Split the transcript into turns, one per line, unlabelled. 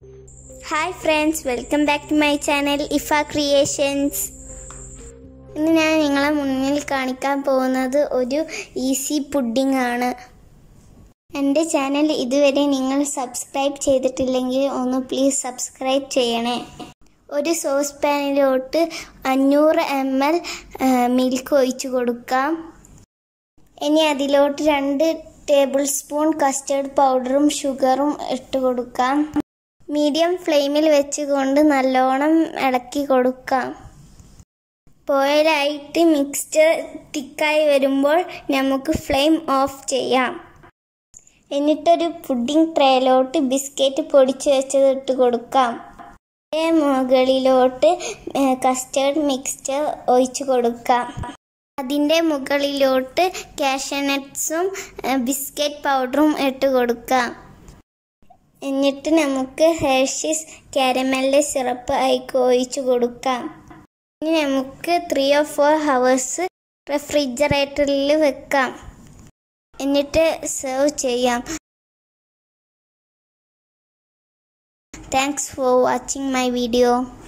hi friends welcome back to my channel Ifa creations ഇന്ന് ഞാൻ നിങ്ങളെ മുന്നിൽ കാണിക്കാൻ പോകുന്നത് ഒരു ഈസി പുഡിംഗ് ആണ് എൻ്റെ ചാനൽ ഇതുവരെ നിങ്ങൾ സബ്സ്ക്രൈബ് ചെയ്തിട്ടില്ലെങ്കിൽ ഒന്ന് പ്ലീസ് സബ്സ്ക്രൈബ് ചെയ്യണേ ഒരു സോസ് പാനിലോട്ട് അഞ്ഞൂറ് എം എൽ മിൽക്ക് ഒഴിച്ചു കൊടുക്കാം ഇനി അതിലോട്ട് രണ്ട് ടേബിൾ സ്പൂൺ കസ്റ്റേർഡ് പൗഡറും ഷുഗറും ഇട്ട് കൊടുക്കാം മീഡിയം ഫ്ലെയിമിൽ വെച്ചുകൊണ്ട് നല്ലോണം ഇളക്കി കൊടുക്കാം ബോയിലായിട്ട് മിക്സ്ചർ തിക്കായി വരുമ്പോൾ നമുക്ക് ഫ്ലെയിം ഓഫ് ചെയ്യാം എന്നിട്ടൊരു പുഡിംഗ് ട്രേയിലോട്ട് ബിസ്ക്കറ്റ് പൊടിച്ചു വെച്ചത് ഇട്ട് കൊടുക്കാം അതിന്റെ മുകളിലോട്ട് കസ്റ്റേർഡ് മിക്സ്ചർ ഒഴിച്ചു കൊടുക്കാം അതിൻ്റെ മുകളിലോട്ട് കാഷ്യനട്ട്സും ബിസ്ക്കറ്റ് പൗഡറും ഇട്ട് കൊടുക്കാം എന്നിട്ട് നമുക്ക് ഹെർഷീസ് കാരമലിൻ്റെ സിറപ്പ് അയക്ക് ഒഴിച്ചു കൊടുക്കാം ഇനി നമുക്ക് ത്രീ ഓർ ഫോർ ഹവേഴ്സ് റെഫ്രിജറേറ്ററിൽ വെക്കാം എന്നിട്ട് സെർവ് ചെയ്യാം thanks for watching my video